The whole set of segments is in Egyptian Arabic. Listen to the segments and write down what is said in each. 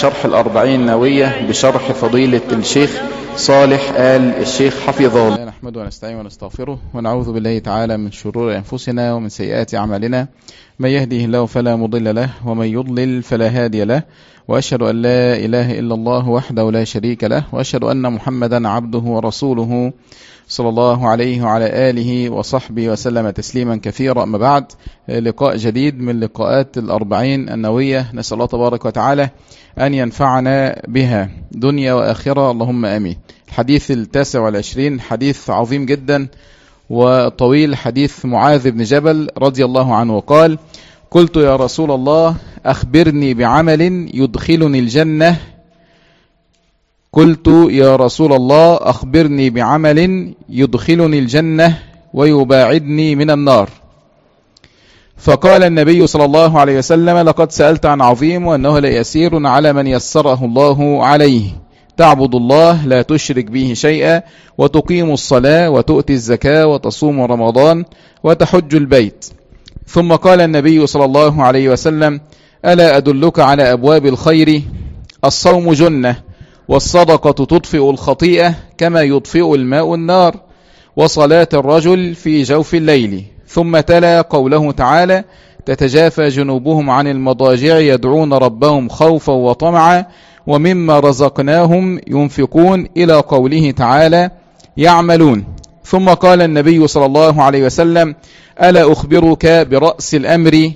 شرح الأربعين النووية بشرح فضيلة الشيخ صالح آل الشيخ حفظه الله نحمده ونستعين ونستغفره ونعوذ بالله تعالى من شرور أنفسنا ومن سيئات أعمالنا من يهده الله فلا مضل له ومن يضلل فلا هادي له وأشهد أن لا إله إلا الله وحده لا شريك له وأشهد أن محمدا عبده ورسوله صلى الله عليه وعلى آله وصحبه وسلم تسليما كثيرا أما بعد لقاء جديد من لقاءات الأربعين النووية نسأل الله تبارك وتعالى أن ينفعنا بها دنيا وآخرة اللهم آمين الحديث التاسع والعشرين حديث عظيم جدا وطويل حديث معاذ بن جبل رضي الله عنه وقال قلت يا رسول الله أخبرني بعمل يدخلني الجنة قلت يا رسول الله أخبرني بعمل يدخلني الجنة ويباعدني من النار فقال النبي صلى الله عليه وسلم لقد سألت عن عظيم وأنه ليسير على من يسره الله عليه تعبد الله لا تشرك به شيئا وتقيم الصلاة وتؤتي الزكاة وتصوم رمضان وتحج البيت ثم قال النبي صلى الله عليه وسلم ألا أدلك على أبواب الخير الصوم جنة والصدقة تطفئ الخطيئة كما يطفئ الماء النار وصلاة الرجل في جوف الليل ثم تلا قوله تعالى تتجافى جنوبهم عن المضاجع يدعون ربهم خوفا وطمعا ومما رزقناهم ينفقون إلى قوله تعالى يعملون ثم قال النبي صلى الله عليه وسلم ألا أخبرك برأس الأمر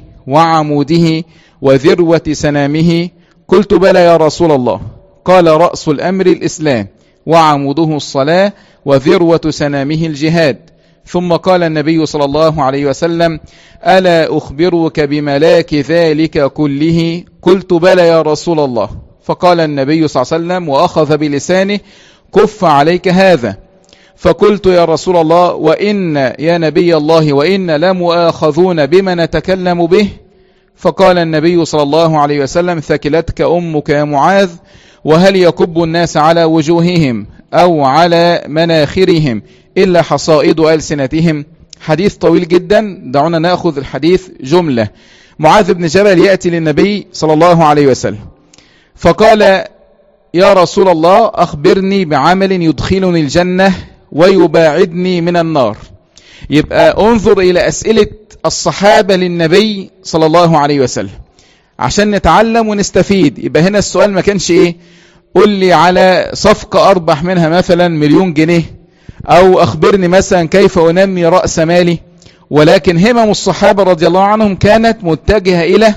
وعموده وذروة سنامه قلت بلى يا رسول الله قال رأس الأمر الإسلام وعموده الصلاة وذروة سنامه الجهاد ثم قال النبي صلى الله عليه وسلم ألا أخبرك بملاك ذلك كله قلت بلى يا رسول الله فقال النبي صلى الله عليه وسلم وأخذ بلسانه كف عليك هذا فقلت يا رسول الله وإن يا نبي الله وإن لمؤاخذون بما نتكلم به فقال النبي صلى الله عليه وسلم ثكلتك أمك يا معاذ وهل يكب الناس على وجوههم أو على مناخرهم إلا حصائد ألسنتهم حديث طويل جدا دعونا نأخذ الحديث جملة معاذ بن جبل يأتي للنبي صلى الله عليه وسلم فقال يا رسول الله أخبرني بعمل يدخلني الجنة ويباعدني من النار يبقى انظر إلى أسئلة الصحابة للنبي صلى الله عليه وسلم عشان نتعلم ونستفيد يبقى هنا السؤال ما كانش ايه قل لي على صفقة اربح منها مثلا مليون جنيه او اخبرني مثلا كيف انمي رأس مالي ولكن همم الصحابة رضي الله عنهم كانت متجهة الى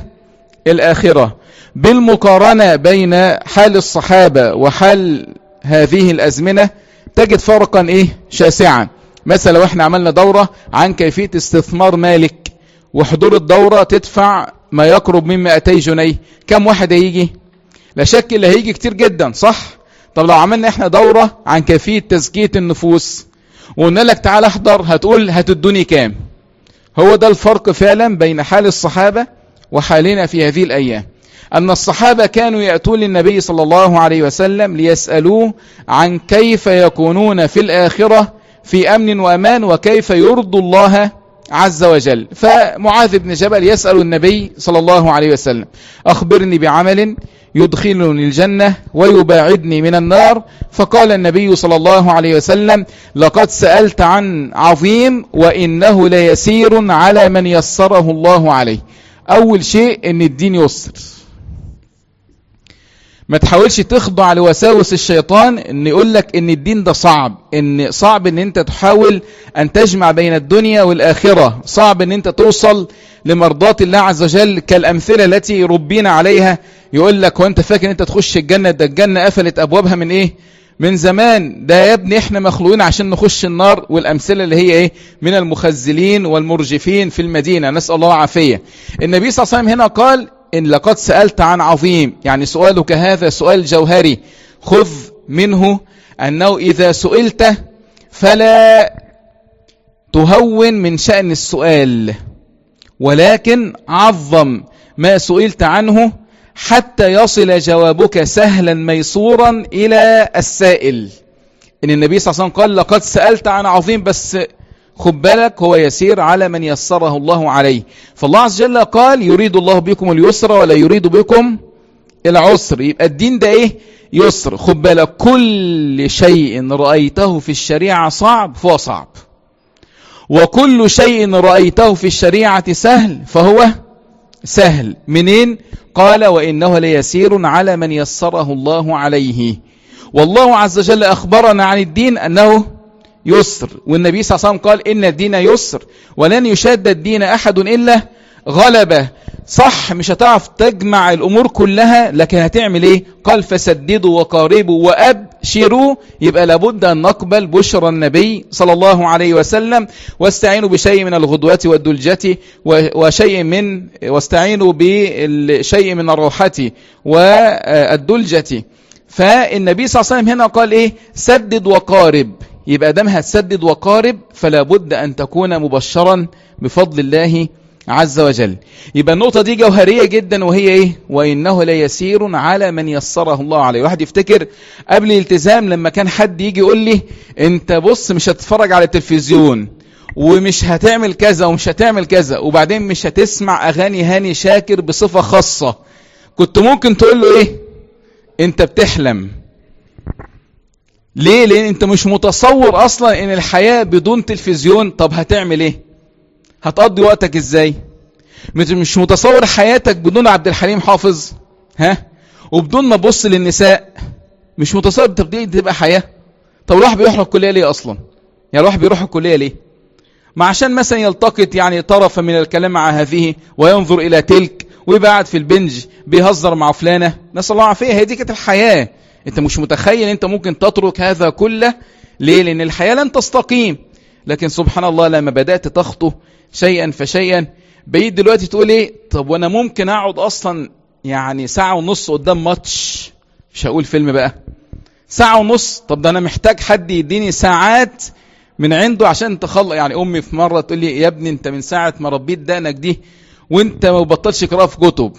الاخرة بالمقارنة بين حال الصحابة وحال هذه الازمنة تجد فرقا ايه شاسعا مثلا لو احنا عملنا دورة عن كيفية استثمار مالك وحضور الدورة تدفع ما يقرب من 200 جنيه كم واحد هيجي لا شك اللي هيجي كتير جدا صح طب لو عملنا احنا دورة عن كيفية تزكية النفوس وقلنا لك تعال احضر هتقول هتدوني كام هو ده الفرق فعلا بين حال الصحابة وحالنا في هذه الأيام أن الصحابة كانوا يأتون للنبي صلى الله عليه وسلم ليسألوه عن كيف يكونون في الآخرة في أمن وأمان وكيف يرضوا الله عز وجل فمعاذ بن جبل يسأل النبي صلى الله عليه وسلم أخبرني بعمل يدخلني الجنة ويباعدني من النار فقال النبي صلى الله عليه وسلم لقد سألت عن عظيم وإنه ليسير على من يسره الله عليه أول شيء أن الدين يسر ما تحاولش تخضع لوساوس الشيطان ان يقول لك ان الدين ده صعب ان صعب ان انت تحاول ان تجمع بين الدنيا والاخرة صعب ان انت توصل لمرضات الله عز وجل كالامثلة التي ربينا عليها يقول لك وانت فاكر انت تخش الجنة ده الجنة قفلت ابوابها من ايه من زمان ده يا ابني احنا مخلوقين عشان نخش النار والامثلة اللي هي ايه من المخزلين والمرجفين في المدينة نسأل الله عافية النبي صلى الله عليه وسلم هنا قال إن لقد سألت عن عظيم يعني سؤالك هذا سؤال جوهري خذ منه أنه إذا سئلت فلا تهون من شأن السؤال ولكن عظم ما سئلت عنه حتى يصل جوابك سهلا ميسورا إلى السائل إن النبي صلى الله عليه وسلم قال لقد سألت عن عظيم بس خد بالك هو يسير على من يسره الله عليه فالله عز وجل قال يريد الله بكم اليسر ولا يريد بكم العسر يبقى الدين ده ايه يسر خد بالك كل شيء رأيته في الشريعة صعب فهو صعب وكل شيء رأيته في الشريعة سهل فهو سهل منين قال وإنه ليسير على من يسره الله عليه والله عز وجل أخبرنا عن الدين أنه يسر والنبي صلى الله عليه وسلم قال إن الدين يسر ولن يشاد الدين أحد إلا غلبه صح مش هتعرف تجمع الأمور كلها لكن هتعمل إيه قال فسددوا وقاربوا وأبشروا يبقى لابد أن نقبل بشرى النبي صلى الله عليه وسلم واستعينوا بشيء من الغدوة والدلجة وشيء من واستعينوا بشيء من الروحة والدلجة فالنبي صلى الله عليه وسلم هنا قال إيه سدد وقارب يبقى دام هتسدد وقارب فلا بد أن تكون مبشرا بفضل الله عز وجل يبقى النقطة دي جوهرية جدا وهي ايه وإنه ليسير على من يسره الله عليه واحد يفتكر قبل الالتزام لما كان حد يجي يقول لي انت بص مش هتتفرج على التلفزيون ومش هتعمل كذا ومش هتعمل كذا وبعدين مش هتسمع أغاني هاني شاكر بصفة خاصة كنت ممكن تقول له ايه انت بتحلم ليه لان انت مش متصور اصلا ان الحياة بدون تلفزيون طب هتعمل ايه هتقضي وقتك ازاي مش متصور حياتك بدون عبد الحليم حافظ ها وبدون ما تبص للنساء مش متصور انت تبقى حياة طب الواحد بيروح الكلية ليه اصلا يعني الواحد بيروح الكلية ليه ما عشان مثلا يلتقط يعني طرفا من الكلام مع هذه وينظر الى تلك ويبقى قاعد في البنج بيهزر مع فلانة نسأل الله العافية هي دي كانت الحياة انت مش متخيل انت ممكن تترك هذا كله ليه لان الحياة لن تستقيم لكن سبحان الله لما بدأت تخطو شيئا فشيئا بقيت دلوقتي تقول ايه طب وانا ممكن اقعد اصلا يعني ساعة ونص قدام ماتش مش هقول فيلم بقى ساعة ونص طب ده انا محتاج حد يديني ساعات من عنده عشان تخلص يعني امي في مرة تقول لي يا ابني انت من ساعة ما ربيت دقنك دي وانت ما بطلش قراءة في كتب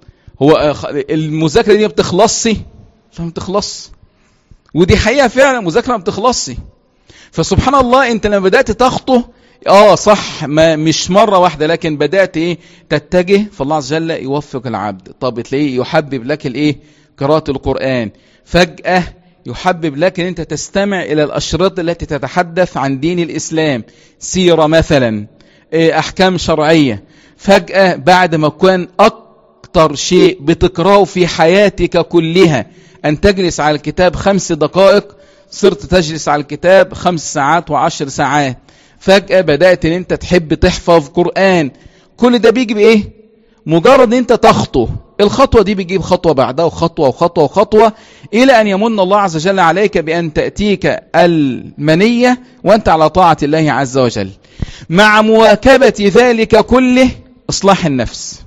هو المذاكرة دي ما بتخلصش فما بتخلص ودي حقيقة فعلا المذاكرة ما بتخلصش فسبحان الله انت لما بدأت تخطو اه صح ما مش مرة واحدة لكن بدأت ايه تتجه فالله عز وجل يوفق العبد طب تلاقيه يحبب لك الايه قراءة القرآن فجأة يحبب لك ان انت تستمع الى الاشرطة التي تتحدث عن دين الاسلام سيرة مثلا إيه احكام شرعية فجأة بعد ما كان اكتر شيء بتقراه في حياتك كلها ان تجلس على الكتاب خمس دقائق صرت تجلس على الكتاب خمس ساعات وعشر ساعات فجأة بدأت ان انت تحب تحفظ قرآن كل ده بيجي بايه مجرد ان انت تخطو الخطوة دي بيجيب خطوة بعدها وخطوة وخطوة وخطوة إلى أن يمن الله عز وجل عليك بأن تأتيك المنية وأنت على طاعة الله عز وجل مع مواكبة ذلك كله إصلاح النفس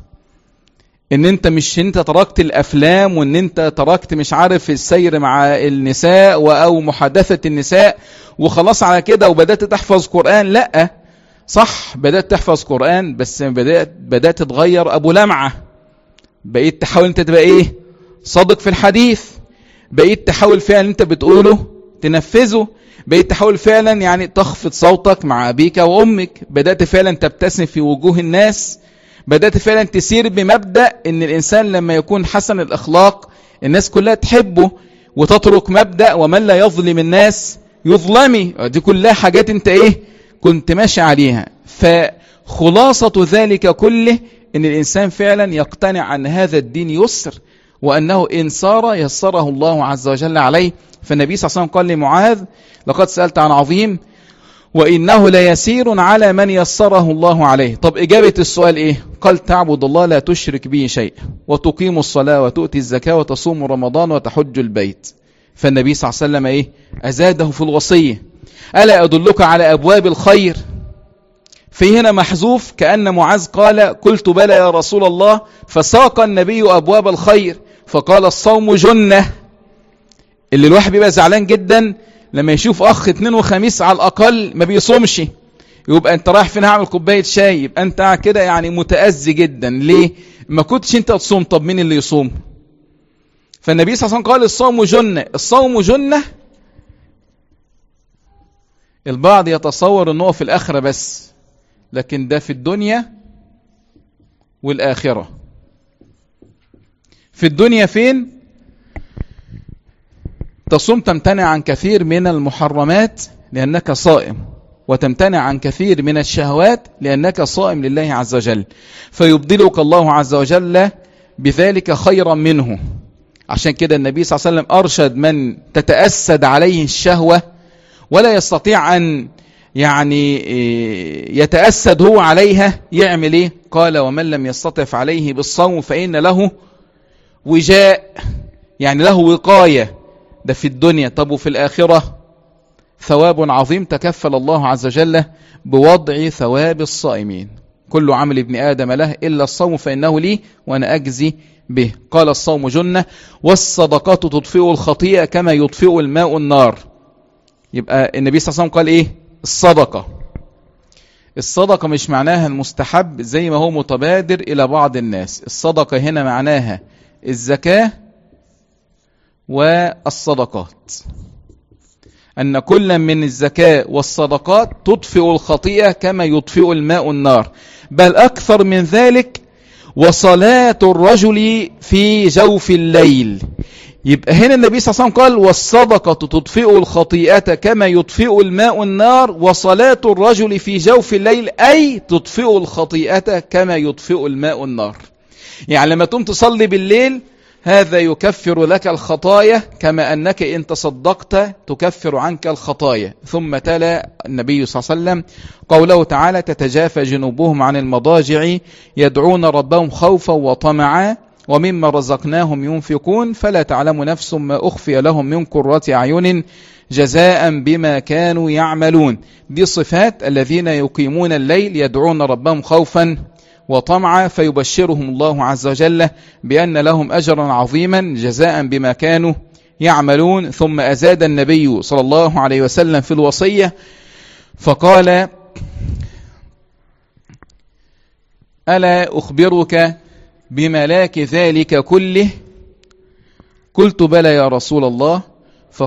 ان انت مش انت تركت الافلام وان انت تركت مش عارف السير مع النساء او محادثة النساء وخلاص على كده وبدأت تحفظ قرآن لا صح بدأت تحفظ قرآن بس بدأت, بدأت تتغير ابو لمعة بقيت تحاول انت تبقى ايه صادق في الحديث بقيت تحاول فعلا انت بتقوله تنفذه بقيت تحاول فعلا يعني تخفض صوتك مع ابيك وامك بدأت فعلا تبتسم في وجوه الناس بدأت فعلا تسير بمبدأ ان الانسان لما يكون حسن الاخلاق الناس كلها تحبه وتترك مبدأ ومن لا يظلم الناس يظلمي دي كلها حاجات انت ايه كنت ماشي عليها فخلاصة ذلك كله ان الانسان فعلا يقتنع ان هذا الدين يسر وانه ان سار يسره الله عز وجل عليه فالنبي صلى الله عليه وسلم قال لمعاذ لقد سألت عن عظيم وإنه ليسير على من يسره الله عليه طب إجابة السؤال إيه قال تعبد الله لا تشرك به شيء وتقيم الصلاة وتؤتي الزكاة وتصوم رمضان وتحج البيت فالنبي صلى الله عليه وسلم إيه أزاده في الوصية ألا أدلك على أبواب الخير في هنا محذوف كأن معاذ قال قلت بلى يا رسول الله فساق النبي أبواب الخير فقال الصوم جنة اللي الواحد بيبقى زعلان جدا لما يشوف اخ اثنين وخميس على الاقل ما بيصومش يبقى انت رايح فين هعمل كوبايه شاي يبقى انت كده يعني متاذي جدا ليه ما كنتش انت تصوم طب مين اللي يصوم فالنبي صلى الله عليه وسلم قال الصوم جنه الصوم جنه البعض يتصور ان هو في الاخره بس لكن ده في الدنيا والاخره في الدنيا فين تصوم تمتنع عن كثير من المحرمات لأنك صائم وتمتنع عن كثير من الشهوات لأنك صائم لله عز وجل فيبدلك الله عز وجل بذلك خيرا منه عشان كده النبي صلى الله عليه وسلم أرشد من تتأسد عليه الشهوة ولا يستطيع أن يعني يتأسد هو عليها يعمل ايه قال ومن لم يستطف عليه بالصوم فإن له وجاء يعني له وقاية ده في الدنيا طب وفي الآخرة ثواب عظيم تكفل الله عز وجل بوضع ثواب الصائمين كل عمل ابن آدم له إلا الصوم فإنه لي وأنا أجزي به قال الصوم جنة والصدقات تطفئ الخطيئة كما يطفئ الماء النار يبقى النبي صلى الله عليه وسلم قال إيه الصدقة الصدقة مش معناها المستحب زي ما هو متبادر إلى بعض الناس الصدقة هنا معناها الزكاة والصدقات أن كل من الزكاة والصدقات تطفئ الخطيئة كما يطفئ الماء النار بل أكثر من ذلك وصلاة الرجل في جوف الليل يبقى هنا النبي صلى الله عليه وسلم قال والصدقة تطفئ الخطيئة كما يطفئ الماء النار وصلاة الرجل في جوف الليل أي تطفئ الخطيئة كما يطفئ الماء النار يعني لما تقوم تصلي بالليل هذا يكفر لك الخطايا كما أنك إن تصدقت تكفر عنك الخطايا ثم تلا النبي صلى الله عليه وسلم قوله تعالى تتجافى جنوبهم عن المضاجع يدعون ربهم خوفا وطمعا ومما رزقناهم ينفقون فلا تعلم نفس ما أخفي لهم من قرة أعين جزاء بما كانوا يعملون دي صفات الذين يقيمون الليل يدعون ربهم خوفا وطمعا فيبشرهم الله عز وجل بأن لهم أجرا عظيما جزاء بما كانوا يعملون ثم أزاد النبي صلى الله عليه وسلم في الوصية فقال ألا أخبرك بملاك ذلك كله قلت بلى يا رسول الله ف...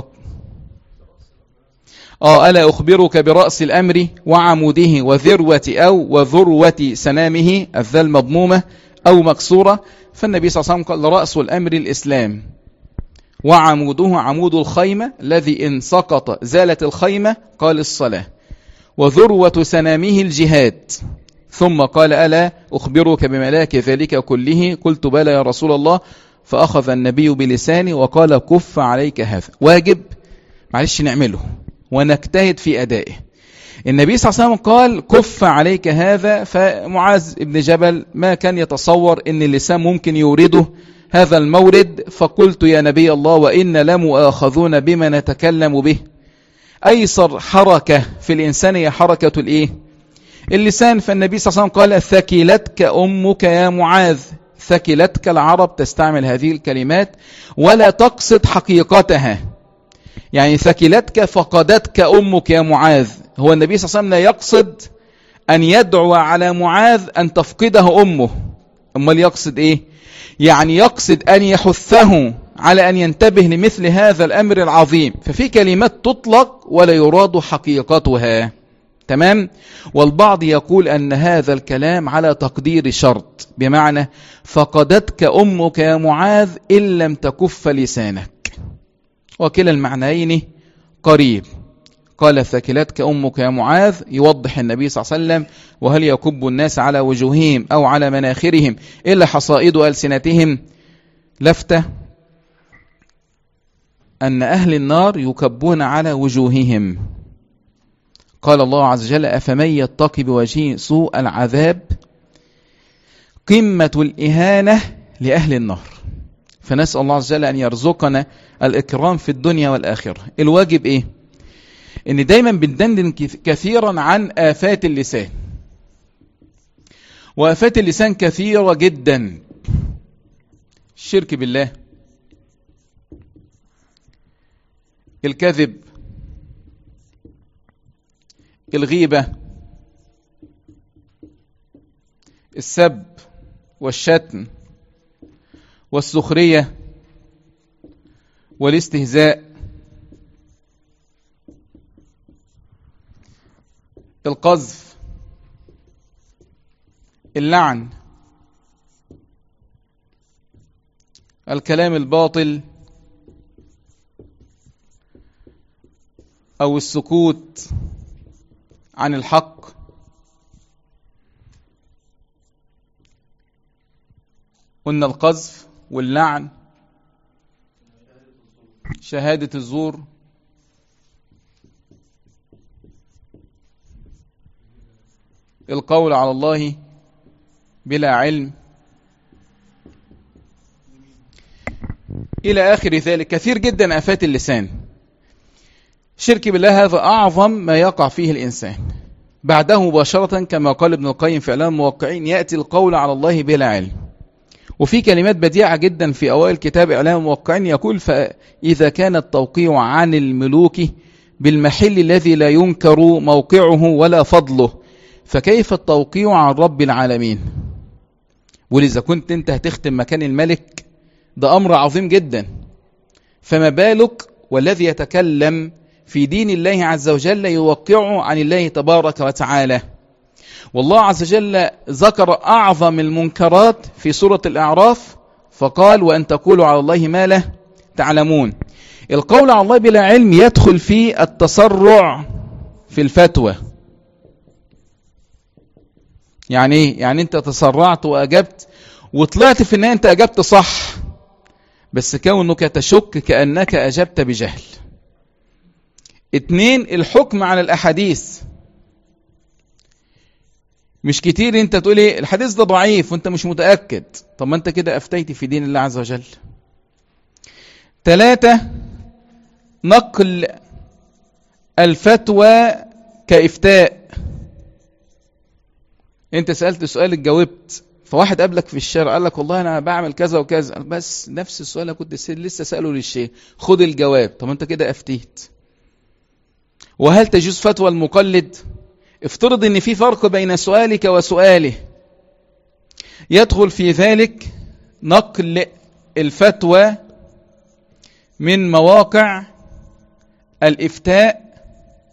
آه ألا أخبرك برأس الأمر وعموده وذروة أو وذروة سنامه الذل مضمومة أو مكسورة فالنبي صلى الله عليه وسلم قال رأس الأمر الإسلام وعموده عمود الخيمة الذي إن سقط زالت الخيمة قال الصلاة وذروة سنامه الجهاد ثم قال ألا أخبرك بملاك ذلك كله قلت بلى يا رسول الله فأخذ النبي بلسانه وقال كف عليك هذا واجب معلش نعمله ونجتهد في أدائه النبي صلى الله عليه وسلم قال كف عليك هذا فمعاذ بن جبل ما كان يتصور ان اللسان ممكن يورده هذا المورد فقلت يا نبي الله وإن لمؤاخذون بما نتكلم به أيسر حركة في الإنسان هي حركة الإيه اللسان فالنبي صلى الله عليه وسلم قال ثكلتك أمك يا معاذ ثكلتك العرب تستعمل هذه الكلمات ولا تقصد حقيقتها يعني ثكلتك فقدتك أمك يا معاذ هو النبي صلى الله عليه وسلم لا يقصد أن يدعو على معاذ أن تفقده أمه أمال يقصد إيه يعني يقصد أن يحثه على أن ينتبه لمثل هذا الأمر العظيم ففي كلمات تطلق ولا يراد حقيقتها تمام والبعض يقول أن هذا الكلام على تقدير شرط بمعنى فقدتك أمك يا معاذ إن لم تكف لسانك وكلا المعنيين قريب قال ثكلتك أمك يا معاذ يوضح النبي صلى الله عليه وسلم وهل يكب الناس على وجوههم أو على مناخرهم إلا حصائد ألسنتهم لفتة أن أهل النار يكبون على وجوههم قال الله عز وجل أفمن يتقي بوجهه سوء العذاب قمة الإهانة لأهل النار فنسأل الله عز وجل أن يرزقنا الإكرام في الدنيا والآخرة الواجب إيه إن دايما بندندن كثيرا عن آفات اللسان وآفات اللسان كثيرة جدا الشرك بالله الكذب الغيبة السب والشتم والسخرية والاستهزاء القذف اللعن الكلام الباطل أو السكوت عن الحق قلنا القذف واللعن شهادة الزور القول على الله بلا علم إلى آخر ذلك كثير جدا آفات اللسان شرك بالله هذا أعظم ما يقع فيه الإنسان بعده مباشرة كما قال ابن القيم في إعلام الموقعين يأتي القول على الله بلا علم وفي كلمات بديعة جدا في أوائل كتاب إعلام الموقعين يقول فإذا كان التوقيع عن الملوك بالمحل الذي لا ينكر موقعه ولا فضله فكيف التوقيع عن رب العالمين ولذا كنت انت هتختم مكان الملك ده أمر عظيم جدا فما بالك والذي يتكلم في دين الله عز وجل يوقعه عن الله تبارك وتعالى والله عز وجل ذكر أعظم المنكرات في سورة الأعراف فقال وأن تقولوا على الله ما له تعلمون القول على الله بلا علم يدخل في التسرع في الفتوى يعني ايه يعني انت تسرعت واجبت وطلعت في النهايه انت اجبت صح بس كونك تشك كانك اجبت بجهل اتنين الحكم على الاحاديث مش كتير انت تقول ايه الحديث ده ضعيف وانت مش متاكد طب ما انت كده افتيت في دين الله عز وجل ثلاثة نقل الفتوى كافتاء انت سألت سؤال جاوبت فواحد قابلك في الشارع قال لك والله انا بعمل كذا وكذا بس نفس السؤال اللي كنت لسه سأله للشيخ خد الجواب طب انت كده افتيت وهل تجوز فتوى المقلد افترض ان في فرق بين سؤالك وسؤاله يدخل في ذلك نقل الفتوى من مواقع الافتاء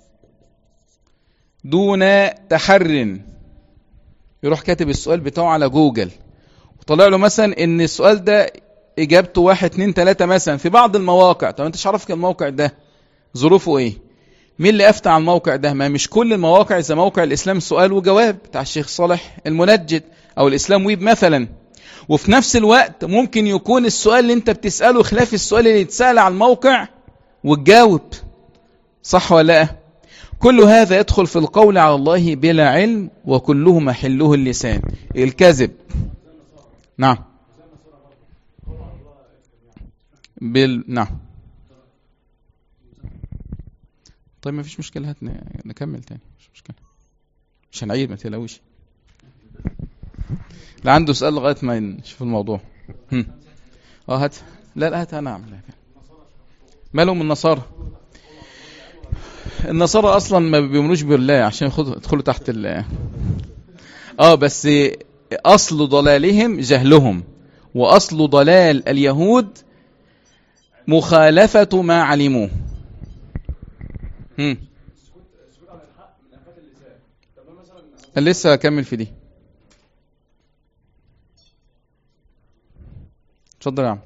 دون تحر يروح كاتب السؤال بتاعه على جوجل وطلع له مثلا ان السؤال ده اجابته واحد اتنين تلاتة مثلا في بعض المواقع طب انت عارف الموقع ده ظروفه ايه مين اللي افتى على الموقع ده ما مش كل المواقع زي موقع الاسلام سؤال وجواب بتاع الشيخ صالح المنجد او الاسلام ويب مثلا وفي نفس الوقت ممكن يكون السؤال اللي انت بتسأله خلاف السؤال اللي يتسأل على الموقع وتجاوب صح ولا لا كل هذا يدخل في القول على الله بلا علم وكله محله اللسان الكذب نعم بال نعم طيب ما فيش مشكلة هات نكمل تاني مش مشكلة مش هنعيد ما تقلقوش لا عنده سؤال لغاية ما نشوف الموضوع هم. اه هات لا لا هات انا اعمل مالهم النصارى النصارى اصلا ما بيؤمنوش بالله عشان يدخلوا تحت ال اه بس اصل ضلالهم جهلهم واصل ضلال اليهود مخالفة ما علموه هم. لسه هكمل في دي اتفضل يا عم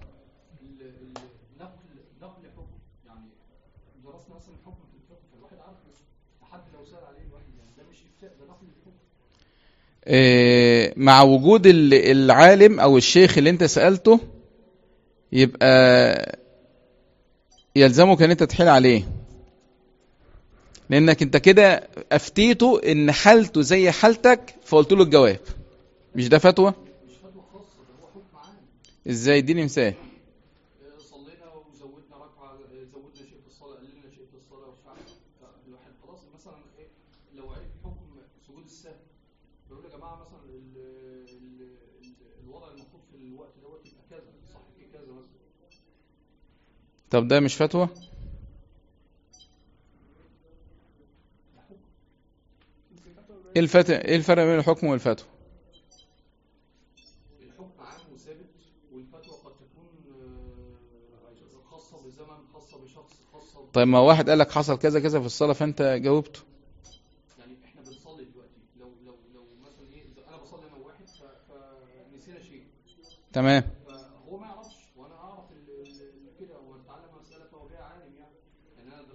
مع وجود العالم او الشيخ اللي انت سألته يبقى يلزمك ان انت تحيل عليه لانك انت كده افتيته ان حالته زي حالتك فقلت له الجواب مش ده فتوى مش فتوى خاصه ده هو حكم عام ازاي اديني مثال صلينا وزودنا ركعه زودنا شيء في الصلاه قللنا شيء في الصلاه ومش عارف الواحد خلاص مثلا ايه لو عرف حكم سجود السهو يقول يا جماعه مثلا ال ال ال الوضع المفروض في الوقت دوت يبقى كذا صح في كذا مثلا طب ده مش فتوى ايه الفت... ايه الفرق بين الحكم والفتوى الحكم عام وثابت والفتوى قد تكون آه، خاصه بزمن خاصه بشخص خاصه ب... طيب ما واحد قال لك حصل كذا كذا في الصلاه فانت جاوبته يعني احنا بنصلي دلوقتي لو لو لو مثلا ايه إذا انا بصلي انا وواحد ف- فنسينا شيء تمام فهو ما يعرفش وانا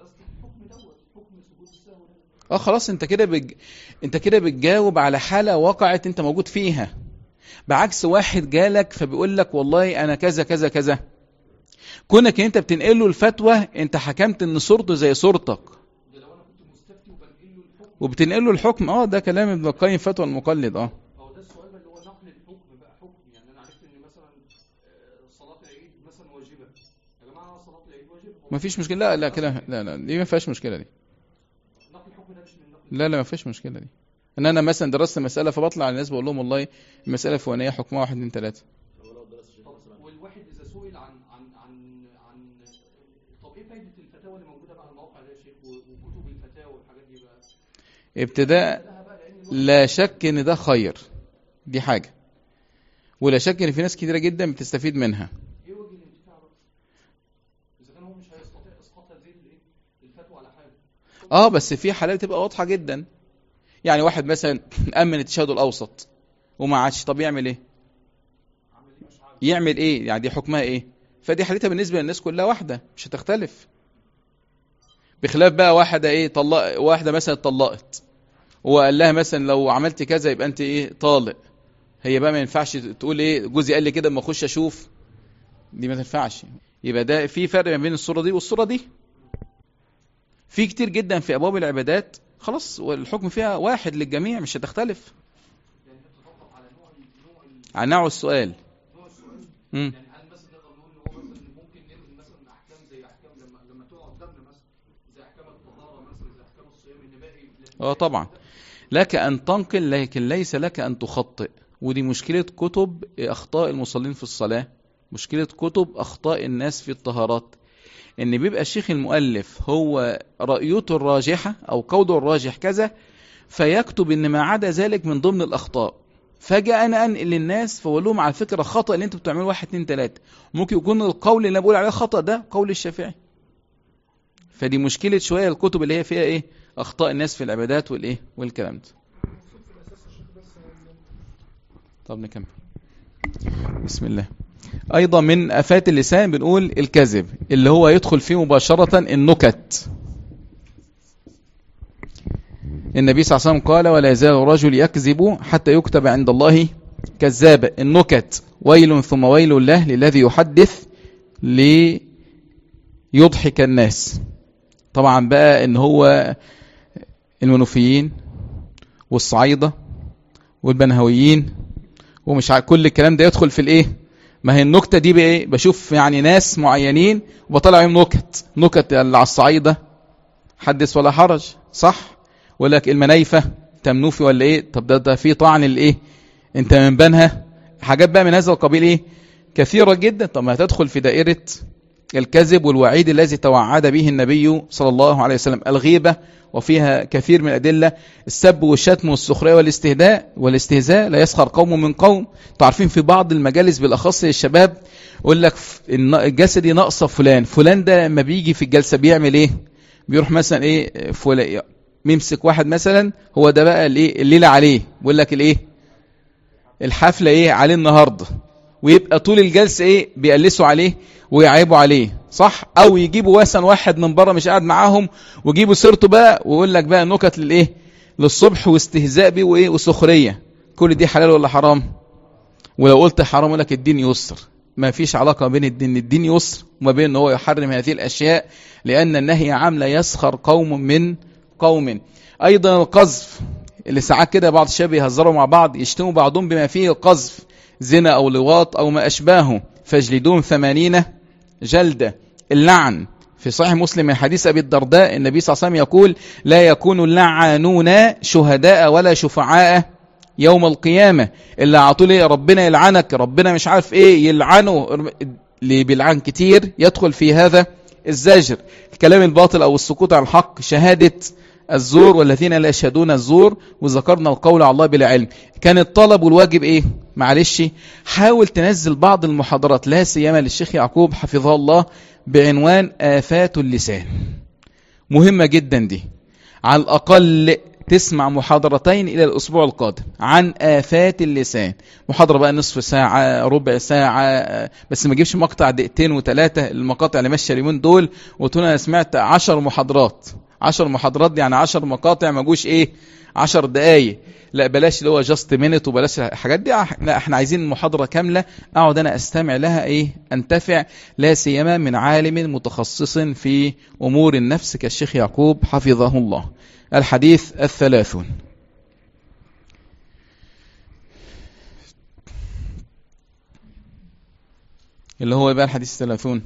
بس الحكم دوت حكم سجود السهو ده اه خلاص انت كده بج... انت كده بتجاوب على حالة وقعت انت موجود فيها بعكس واحد جالك فبيقول لك والله انا كذا كذا كذا كونك انت بتنقل له الفتوى انت حكمت ان صورته زي صورتك ده لو انا كنت مستفتي وبنقل له الحكم وبتنقل له الحكم اه ده كلام ابن القيم فتوى المقلد اه هو ده السؤال بقى اللي هو نقل الحكم بقى حكم يعني انا عرفت ان مثلا آه، صلاه العيد مثلا واجبه يا جماعه صلاه العيد واجبه هو مفيش مشكلة لا لا كده لا لا دي ما فيهاش مشكلة دي نقل الحكم ده مش من نقل لا لا ما فيش مشكلة دي ان انا مثلا درست مسألة فبطلع على الناس بقول لهم والله المسألة الفلانية حكمها واحد اتنين تلاتة طب والواحد اذا سئل عن عن عن عن طب ايه فايده الفتاوى اللي موجوده بقى على الموقع ده يا شيخ و- وكتب الفتاوى والحاجات دي بقى ابتداء لها بقى لان الواحد لا شك ان ده خير دي حاجة ولا شك ان في ناس كتيرة جدا بتستفيد منها ايه وجه الانتفاع بقى اذا كان هو مش هيستطيع اسقاط هذه الايه الفتوى على حاجه اه بس في حالات تبقى واضحة جدا يعني واحد مثلا امن التشهد الاوسط وما عادش طب يعمل ايه عامل ايه مش عارف يعمل ايه يعني دي حكمها ايه فدي حالتها بالنسبة للناس كلها واحدة مش هتختلف بخلاف بقى واحدة ايه طلق واحدة مثلا اتطلقت وقال لها مثلا لو عملت كذا يبقى انت ايه طالق هي بقى ما ينفعش تقول ايه جوزي قال لي كده اما اخش اشوف دي ما تنفعش يبقى ده في فرق ما بين الصورة دي والصورة دي في كتير جدا في ابواب العبادات خلاص والحكم فيها واحد للجميع مش هتختلف يعني هي بتتوقف على نوع نوع عن نوع السؤال نوع السؤال مم. يعني هل مثلا نقدر نقول ان هو مثلا ممكن ننقل مثلا احكام زي احكام لما لما تقع قدامنا مثلا زي احكام الطهاره مثلا زي احكام الصيام ان باقي اه طبعا لك أن تنقل لكن ليس لك أن تخطئ ودي مشكلة كتب أخطاء المصلين في الصلاة مشكلة كتب أخطاء الناس في الطهارات إن بيبقى الشيخ المؤلف هو رأيته الراجحة أو قوله الراجح كذا فيكتب إن ما عدا ذلك من ضمن الأخطاء فجأة أنا أنقل للناس فأقول لهم على فكرة خطأ اللي أنتوا بتعملوا واحد اتنين تلاتة ممكن يكون القول اللي أنا بقول عليه خطأ ده قول الشافعي فدي مشكلة شوية الكتب اللي هي فيها إيه أخطاء الناس في العبادات والإيه والكلام ده طب نكمل بسم الله أيضا من أفات اللسان بنقول الكذب اللي هو يدخل فيه مباشرة النكت النبي صلى الله عليه وسلم قال ولا يزال الرجل يكذب حتى يكتب عند الله كذابا النكت ويل ثم ويل له للذي يحدث ليضحك الناس طبعا بقى ان هو المنوفيين والصعايدة والبنهويين ومش عارف كل الكلام ده يدخل في الايه ما هي النكتة دي بايه بشوف يعني ناس معينين وبطلع عليهم نكت نكت اللي على الصعايدة حدث ولا حرج صح ويقول لك المنايفة تمنوفي ولا ايه طب ده, ده في طعن الايه انت من بنها حاجات بقى من هذا القبيل ايه كثيرة جدا طب ما هتدخل في دائرة الكذب والوعيد الذي توعد به النبي صلى الله عليه وسلم الغيبة وفيها كثير من الأدلة السب والشتم والسخرية والاستهداء والاستهزاء لا يسخر قوم من قوم تعرفين في بعض المجالس بالأخص للشباب يقول لك الجسدي ناقصة فلان فلان ده لما بيجي في الجلسة بيعمل ايه بيروح مثلا ايه فلان يمسك واحد مثلا هو ده بقى الايه الليلة عليه بيقول لك الايه الحفلة ايه عليه النهاردة ويبقى طول الجلسة ايه بيقلسوا عليه ويعيبوا عليه صح او يجيبوا مثلا واحد من بره مش قاعد معاهم ويجيبوا سيرته بقى ويقول لك بقى نكت للايه للصبح واستهزاء بيه وايه وسخريه كل دي حلال ولا حرام ولو قلت حرام يقول لك الدين يسر ما فيش علاقه بين الدين الدين يسر وما بين ان هو يحرم هذه الاشياء لان النهي عام لا يسخر قوم من قوم ايضا القذف اللي ساعات كده بعض الشباب يهزروا مع بعض يشتموا بعضهم بما فيه القذف زنا او لواط او ما اشباهه فاجلدوهم ثمانين جلدة اللعن في صحيح مسلم من حديث أبي الدرداء النبي صلى الله عليه وسلم يقول لا يكون اللعانون شهداء ولا شفعاء يوم القيامة اللي عطوا لي ربنا يلعنك ربنا مش عارف ايه يلعنه اللي بيلعن كتير يدخل في هذا الزجر الكلام الباطل او السكوت عن الحق شهادة الزور والذين لا يشهدون الزور وذكرنا القول على الله بلا علم كان الطلب والواجب ايه معلش حاول تنزل بعض المحاضرات لا سيما للشيخ يعقوب حفظه الله بعنوان آفات اللسان مهمة جدا دي على الأقل تسمع محاضرتين إلى الأسبوع القادم عن آفات اللسان محاضرة بقى نصف ساعة ربع ساعة بس ما تجيبش مقطع دقيقتين وثلاثة المقاطع اللي ماشية اليومين دول وتقول أنا سمعت عشر محاضرات عشر محاضرات دي يعني عشر مقاطع ما جوش إيه عشر دقايق لا بلاش اللي هو جاست مينت وبلاش الحاجات دي لا احنا عايزين محاضرة كاملة اقعد انا استمع لها ايه انتفع لا سيما من عالم متخصص في امور النفس كالشيخ يعقوب حفظه الله الحديث الثلاثون اللي هو بقى الحديث الثلاثون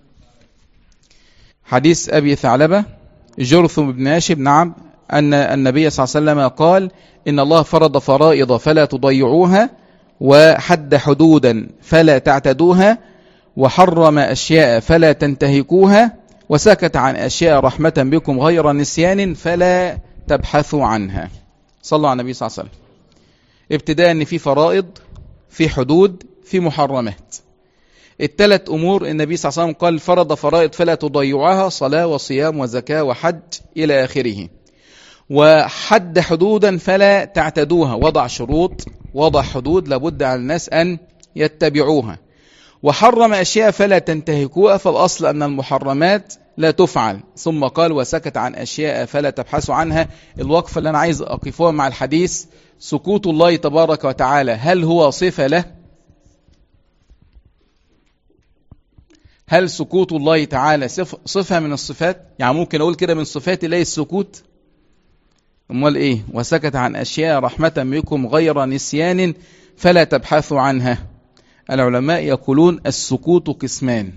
حديث أبي ثعلبة جرثم بن هاشم نعم أن النبي صلى الله عليه وسلم قال إن الله فرض فرائض فلا تضيعوها وحد حدودا فلا تعتدوها وحرم أشياء فلا تنتهكوها وسكت عن أشياء رحمة بكم غير نسيان فلا تبحثوا عنها صلوا على النبي صلى الله عليه وسلم ابتداء أن في فرائض في حدود في محرمات الثلاث أمور النبي صلى الله عليه وسلم قال فرض فرائض فلا تضيعوها صلاة وصيام وزكاة وحج إلى آخره وحد حدودا فلا تعتدوها وضع شروط وضع حدود لابد على الناس أن يتبعوها وحرم أشياء فلا تنتهكوها فالأصل أن المحرمات لا تفعل ثم قال وسكت عن أشياء فلا تبحثوا عنها الوقفة اللي أنا عايز أقفها مع الحديث سكوت الله تبارك وتعالى هل هو صفة له هل سكوت الله تعالى صفة من الصفات يعني ممكن أقول كده من صفات الله السكوت امال ايه وسكت عن اشياء رحمة بكم غير نسيان فلا تبحثوا عنها العلماء يقولون السكوت قسمان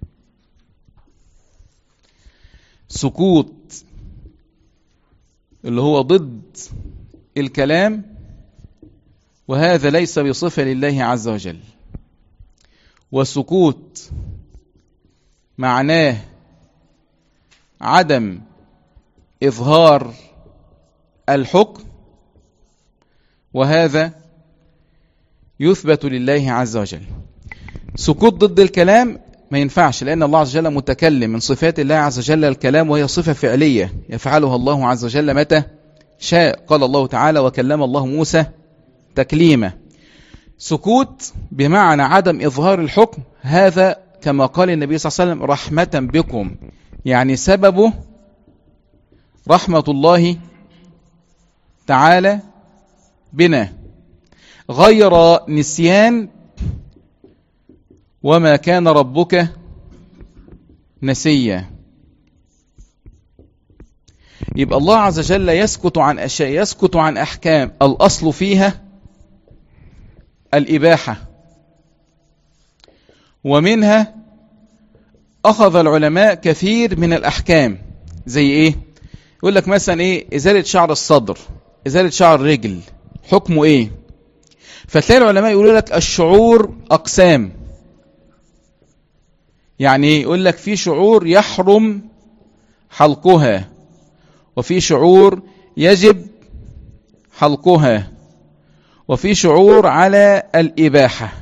سكوت اللي هو ضد الكلام وهذا ليس بصفة لله عز وجل وسكوت معناه عدم إظهار الحكم وهذا يثبت لله عز وجل سكوت ضد الكلام ما ينفعش لأن الله عز وجل متكلم من صفات الله عز وجل الكلام وهي صفة فعلية يفعلها الله عز وجل متى شاء قال الله تعالى وكلم الله موسى تكليما سكوت بمعنى عدم إظهار الحكم هذا كما قال النبي صلى الله عليه وسلم رحمة بكم يعني سببه رحمة الله تعالى بنا غير نسيان وما كان ربك نسيا يبقى الله عز وجل يسكت عن أشياء يسكت عن أحكام الأصل فيها الإباحة ومنها أخذ العلماء كثير من الأحكام زي إيه يقول لك مثلا إيه إزالة شعر الصدر إزالة شعر الرجل حكمه إيه فتلاقي العلماء يقولوا لك الشعور أقسام يعني إيه يقول لك في شعور يحرم حلقها وفي شعور يجب حلقها وفي شعور على الإباحة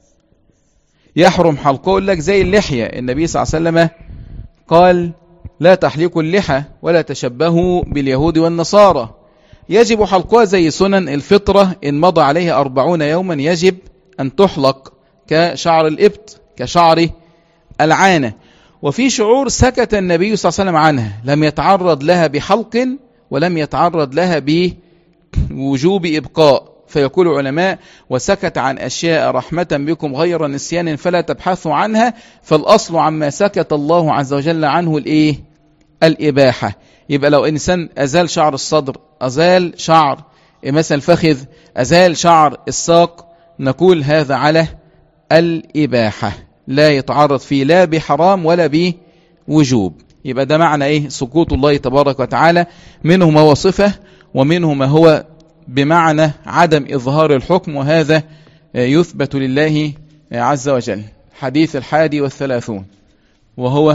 يحرم حلقه يقول لك زي اللحية النبي صلى الله عليه وسلم قال لا تحلقوا اللحى ولا تشبهوا باليهود والنصارى يجب حلقها زي سنن الفطرة إن مضى عليها أربعون يوما يجب أن تحلق كشعر الإبط كشعر العانة وفي شعور سكت النبي صلى الله عليه وسلم عنها لم يتعرض لها بحلق ولم يتعرض لها بوجوب إبقاء فيقول علماء وسكت عن أشياء رحمة بكم غير نسيان فلا تبحثوا عنها فالأصل عما سكت الله عز وجل عنه الإيه؟ الإباحة يبقى لو إنسان أزال شعر الصدر أزال شعر مثلا الفخذ أزال شعر الساق نقول هذا على الإباحة لا يتعرض فيه لا بحرام ولا بوجوب يبقى ده معنى إيه سكوت الله تبارك وتعالى منه ما هو صفة ومنه ما هو بمعنى عدم إظهار الحكم وهذا يثبت لله عز وجل حديث الحادي والثلاثون وهو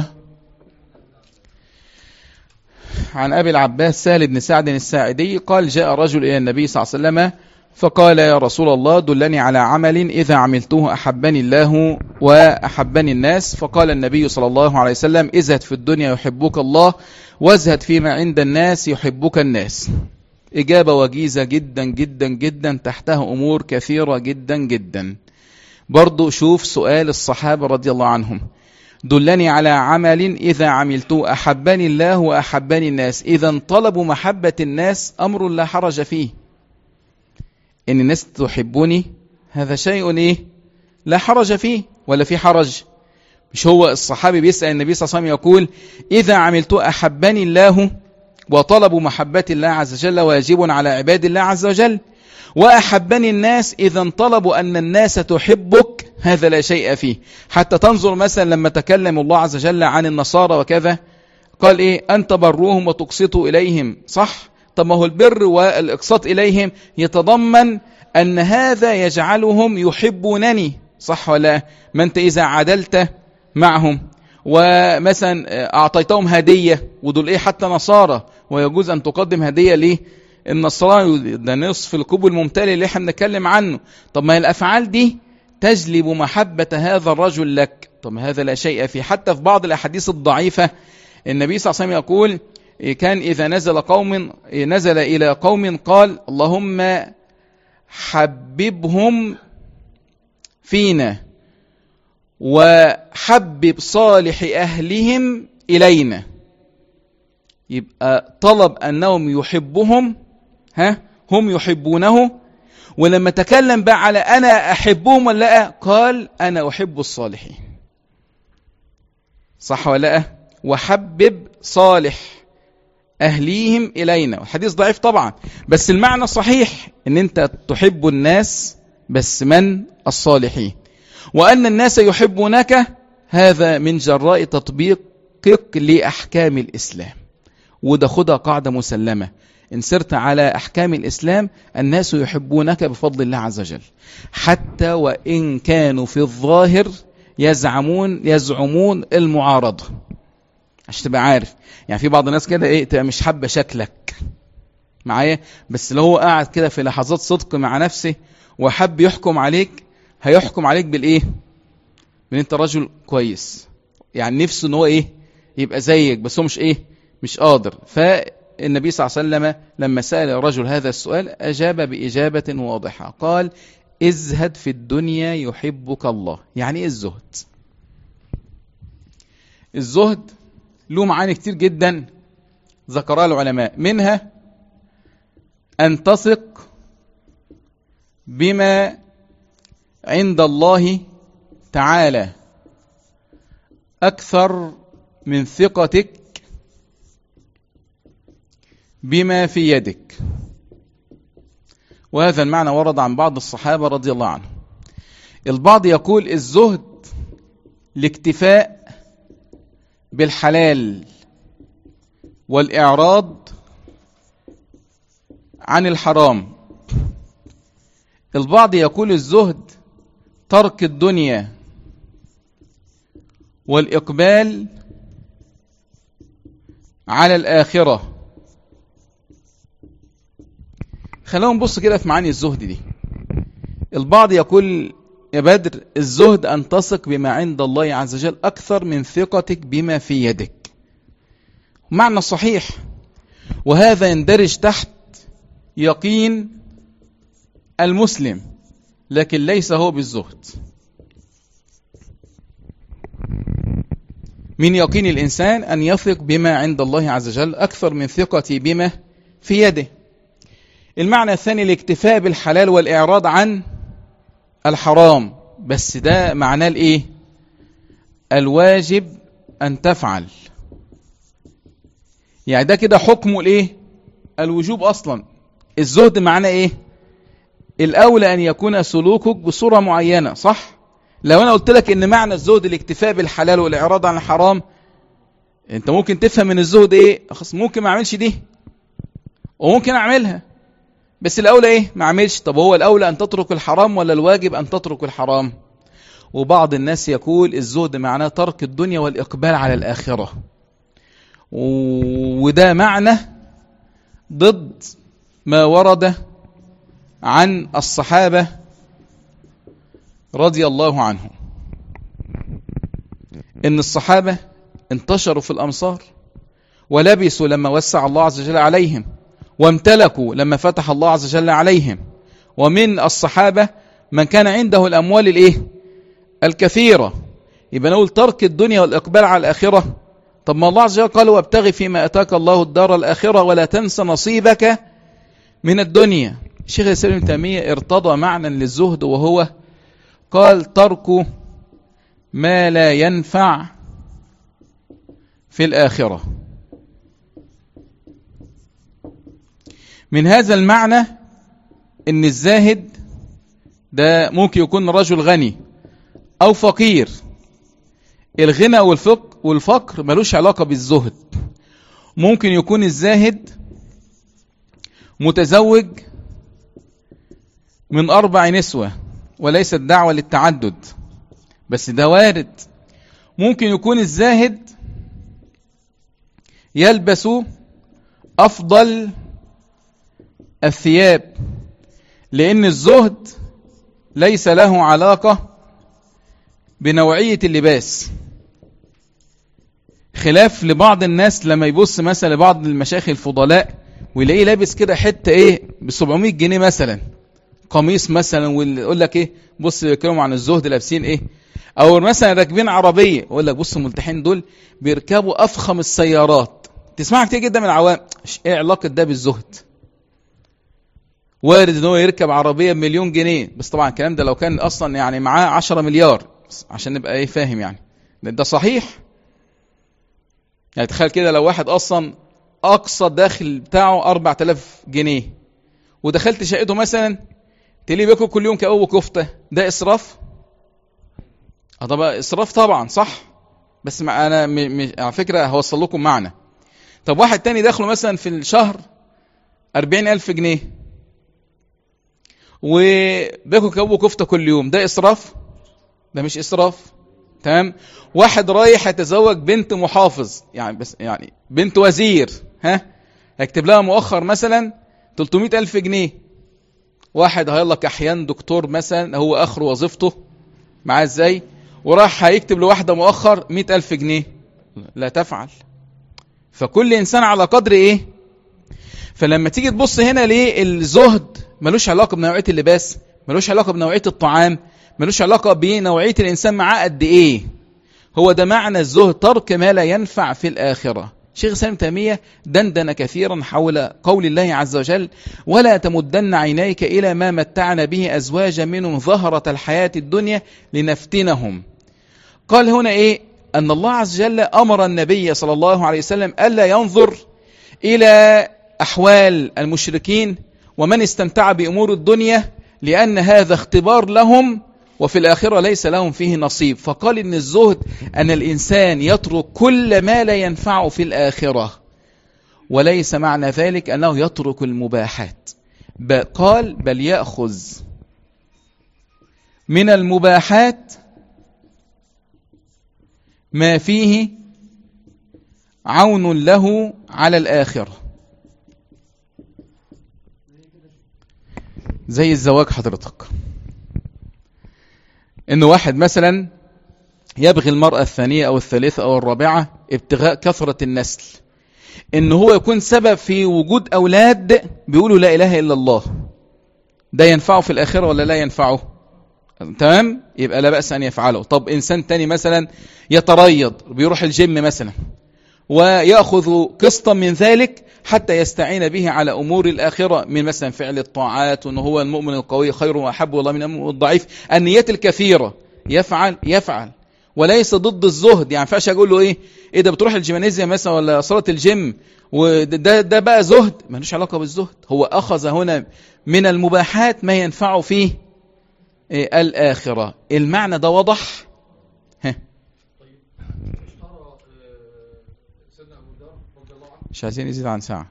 عن أبي العباس سهل بن سعد الساعدي قال جاء رجل إلى النبي صلى الله عليه وسلم فقال يا رسول الله دلني على عمل إذا عملته أحبني الله وأحبني الناس فقال النبي صلى الله عليه وسلم ازهد في الدنيا يحبك الله وازهد فيما عند الناس يحبك الناس إجابة وجيزة جدا جدا جدا تحتها أمور كثيرة جدا جدا برضو شوف سؤال الصحابة رضي الله عنهم دلني على عمل إذا عملته أحبني الله وأحبني الناس إذا طلبوا محبة الناس أمر لا حرج فيه إن الناس تحبني هذا شيء إيه لا حرج فيه ولا في حرج مش هو الصحابي بيسأل النبي صلى الله عليه وسلم يقول إذا عملت أحبني الله وطلب محبة الله عز وجل واجب على عباد الله عز وجل وأحبني الناس إذا طلبوا أن الناس تحبك هذا لا شيء فيه حتى تنظر مثلا لما تكلم الله عز وجل عن النصارى وكذا قال إيه أن تبروهم وتقسطوا إليهم صح طب ما هو البر والإقساط إليهم يتضمن أن هذا يجعلهم يحبونني صح ولا ما أنت إذا عدلت معهم ومثلا أعطيتهم هدية ودول إيه حتى نصارى ويجوز أن تقدم هدية ليه النصراني ده نصف الكوب الممتلئ اللي احنا بنتكلم عنه طب ما الأفعال دي تجلب محبة هذا الرجل لك طب هذا لا شيء فيه حتى في بعض الأحاديث الضعيفة النبي صلى الله عليه وسلم يقول كان إذا نزل قوم نزل إلى قوم قال اللهم حببهم فينا وحبب صالح أهلهم إلينا يبقى طلب أنهم يحبهم ها هم يحبونه ولما تكلم بقى على أنا أحبهم ولا لا قال أنا أحب الصالحين صح ولا لا وحبب صالح أهليهم إلينا الحديث ضعيف طبعا بس المعنى صحيح أن أنت تحب الناس بس من الصالحين وأن الناس يحبونك هذا من جراء تطبيقك لأحكام الإسلام وده خدها قاعدة مسلمة إن سرت على أحكام الإسلام الناس يحبونك بفضل الله عز وجل حتى وإن كانوا في الظاهر يزعمون يزعمون المعارضة عشان تبقى عارف يعني في بعض الناس كده ايه تبقى مش حابه شكلك معايا بس لو هو قاعد كده في لحظات صدق مع نفسه وحب يحكم عليك هيحكم عليك بالايه بان انت رجل كويس يعني نفسه ان هو ايه يبقى زيك بس هو مش ايه مش قادر فالنبي صلى الله عليه وسلم لما سأل الرجل هذا السؤال أجاب بإجابة واضحة قال ازهد في الدنيا يحبك الله يعني ايه الزهد الزهد له معاني كتير جدا ذكرها العلماء منها أن تثق بما عند الله تعالى أكثر من ثقتك بما في يدك وهذا المعنى ورد عن بعض الصحابة رضي الله عنهم البعض يقول الزهد الاكتفاء بالحلال والإعراض عن الحرام البعض يقول الزهد ترك الدنيا والإقبال على الآخرة خلونا نبص كده في معاني الزهد دي البعض يقول يا بدر الزهد أن تثق بما عند الله عز وجل أكثر من ثقتك بما في يدك معنى صحيح وهذا يندرج تحت يقين المسلم لكن ليس هو بالزهد من يقين الإنسان أن يثق بما عند الله عز وجل أكثر من ثقتي بما في يده المعنى الثاني الاكتفاء بالحلال والإعراض عن الحرام بس ده معناه الايه الواجب ان تفعل يعني ده كده حكمه الايه الوجوب اصلا الزهد معناه ايه الاولى ان يكون سلوكك بصوره معينه صح لو انا قلت لك ان معنى الزهد الاكتفاء بالحلال والاعراض عن الحرام انت ممكن تفهم من الزهد ايه خلاص ممكن ما اعملش دي وممكن اعملها بس الأولى إيه؟ ما عملش طب هو الأولى أن تترك الحرام ولا الواجب أن تترك الحرام وبعض الناس يقول الزهد معناه ترك الدنيا والإقبال على الآخرة وده معنى ضد ما ورد عن الصحابة رضي الله عنهم إن الصحابة انتشروا في الأمصار ولبسوا لما وسع الله عز وجل عليهم وامتلكوا لما فتح الله عز وجل عليهم ومن الصحابة من كان عنده الأموال الإيه؟ الكثيرة يبقى نقول ترك الدنيا والإقبال على الآخرة طب ما الله عز وجل قال وابتغي فيما أتاك الله الدار الآخرة ولا تنس نصيبك من الدنيا الشيخ الإسلام ابن تيمية ارتضى معنى للزهد وهو قال ترك ما لا ينفع في الآخرة من هذا المعنى ان الزاهد ده ممكن يكون رجل غني او فقير الغنى والفقر والفقر ملوش علاقة بالزهد ممكن يكون الزاهد متزوج من أربع نسوة وليست دعوة للتعدد بس ده وارد ممكن يكون الزاهد يلبس أفضل الثياب لأن الزهد ليس له علاقة بنوعية اللباس خلاف لبعض الناس لما يبص مثلا لبعض المشايخ الفضلاء ويلاقيه لابس كده حته ايه ب 700 جنيه مثلا قميص مثلا ويقول لك ايه بص بيتكلموا عن الزهد لابسين ايه او مثلا راكبين عربيه يقول لك بص الملتحين دول بيركبوا افخم السيارات تسمعها كتير جدا من العوام ايه علاقه ده بالزهد وارد ان هو يركب عربيه بمليون جنيه بس طبعا الكلام ده لو كان اصلا يعني معاه 10 مليار عشان نبقى ايه فاهم يعني ده, ده صحيح يعني تخيل كده لو واحد اصلا اقصى داخل بتاعه 4000 جنيه ودخلت شقته مثلا تلاقيه بياكل كل يوم كأو كفته ده اسراف اه طبعا اسراف طبعا صح بس ما انا م... م... على فكره هوصل لكم معنى طب واحد تاني دخله مثلا في الشهر 40000 جنيه وبياكل كأو كفته كل يوم ده اسراف ده مش اسراف تمام واحد رايح يتزوج بنت محافظ يعني بس يعني بنت وزير ها هيكتب لها مؤخر مثلا 300 ألف جنيه واحد هيقول لك أحيان دكتور مثلا هو آخر وظيفته معاه ازاي وراح هيكتب لواحدة مؤخر 100 ألف جنيه لا تفعل فكل إنسان على قدر إيه فلما تيجي تبص هنا ليه الزهد ملوش علاقة بنوعية اللباس ملوش علاقة بنوعية الطعام ملوش علاقة بنوعية الإنسان معاه قد إيه هو ده معنى الزهد ترك ما لا ينفع في الآخرة شيخ سالم تيمية دندن كثيرا حول قول الله عز وجل ولا تمدن عينيك إلى ما متعنا به أزواجا منهم ظهرة الحياة الدنيا لنفتنهم قال هنا إيه أن الله عز وجل أمر النبي صلى الله عليه وسلم ألا ينظر إلى أحوال المشركين ومن استمتع بأمور الدنيا لأن هذا اختبار لهم وفي الآخرة ليس لهم فيه نصيب فقال إن الزهد أن الإنسان يترك كل ما لا ينفعه في الآخرة وليس معنى ذلك أنه يترك المباحات قال بل يأخذ من المباحات ما فيه عون له على الآخرة زي الزواج حضرتك ان واحد مثلا يبغي المرأة الثانية او الثالثة او الرابعة ابتغاء كثرة النسل ان هو يكون سبب في وجود اولاد بيقولوا لا اله الا الله ده ينفعه في الاخرة ولا لا ينفعه تمام يبقى لا بأس ان يفعله طب انسان تاني مثلا يتريض بيروح الجيم مثلا ويأخذ قسطا من ذلك حتى يستعين به على أمور الآخرة من مثلا فعل الطاعات وأنه هو المؤمن القوي خير وأحب الله من المؤمن الضعيف النيات الكثيرة يفعل يفعل وليس ضد الزهد يعني فاش أقول له إيه إيه ده بتروح الجيمانيزيا مثلا ولا صلاة الجيم وده ده بقى زهد ملوش علاقة بالزهد هو أخذ هنا من المباحات ما ينفع فيه إيه الآخرة المعنى ده وضح ها مش عايزين يزيد عن ساعة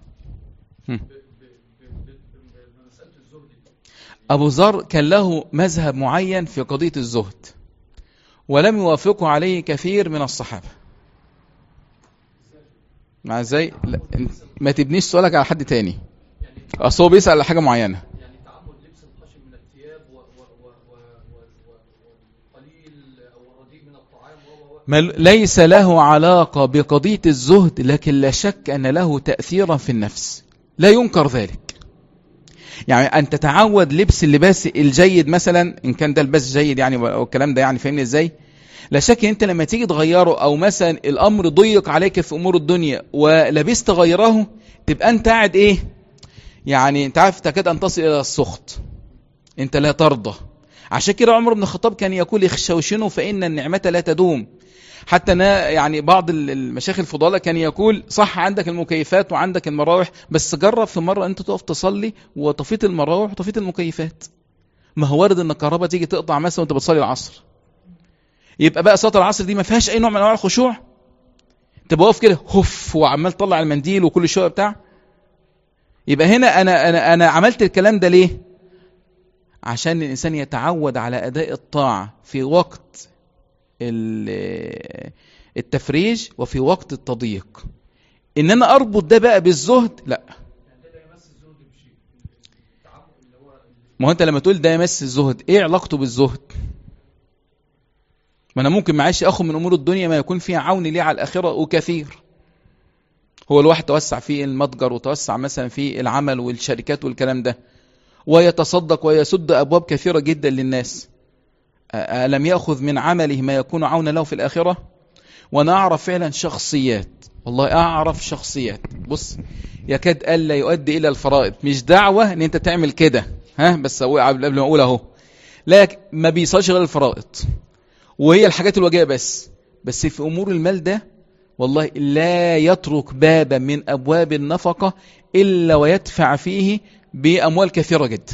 أبو ذر كان له مذهب معين في قضية الزهد ولم يوافقه عليه كثير من الصحابة مع ازاي ما تبنيش سؤالك على حد تاني اصل هو بيسأل على حاجة معينة يعني تعمد لبس الخشن من الثياب وقليل او رديء من الطعام ما ليس له علاقة بقضية الزهد لكن لا شك أن له تأثيرا في النفس لا ينكر ذلك يعني أن تتعود لبس اللباس الجيد مثلا إن كان ده لباس جيد يعني والكلام ده يعني فاهمني إزاي لا شك أنت لما تيجي تغيره أو مثلا الأمر ضيق عليك في أمور الدنيا ولبست غيره تبقى أنت قاعد إيه يعني أنت عارف تكاد أن تصل إلى السخط أنت لا ترضى عشان كده عمر بن الخطاب كان يقول اخشوشنوا فإن النعمة لا تدوم حتى أنا يعني بعض المشايخ الفضلاء كان يقول صح عندك المكيفات وعندك المراوح بس جرب في مرة أنت تقف تصلي وطفيت المراوح وطفيت المكيفات ما هو وارد أن الكهرباء تيجي تقطع مثلا وأنت بتصلي العصر يبقى بقى صلاة العصر دي ما فيهاش أي نوع من أنواع الخشوع تبقى واقف كده هف وعمال تطلع المنديل وكل شوية بتاع يبقى هنا أنا أنا أنا عملت الكلام ده ليه؟ عشان الإنسان يتعود على أداء الطاعة في وقت التفريج وفي وقت التضييق ان انا اربط ده بقى بالزهد لا ما هو انت لما تقول ده يمس الزهد ايه علاقته بالزهد ما انا ممكن معاش اخذ من امور الدنيا ما يكون فيها عون لي على الاخره وكثير هو الواحد توسع في المتجر وتوسع مثلا في العمل والشركات والكلام ده ويتصدق ويسد ابواب كثيره جدا للناس ألم يأخذ من عمله ما يكون عونا له في الآخرة وأنا أعرف فعلا شخصيات والله أعرف شخصيات بص يكاد ألا يؤدي إلى الفرائض مش دعوة أن أنت تعمل كده ها بس قبل ما أقول أهو لا ما بيصلش غير الفرائض وهي الحاجات الواجبة بس بس في أمور المال ده والله لا يترك بابا من أبواب النفقة إلا ويدفع فيه بأموال كثيرة جدا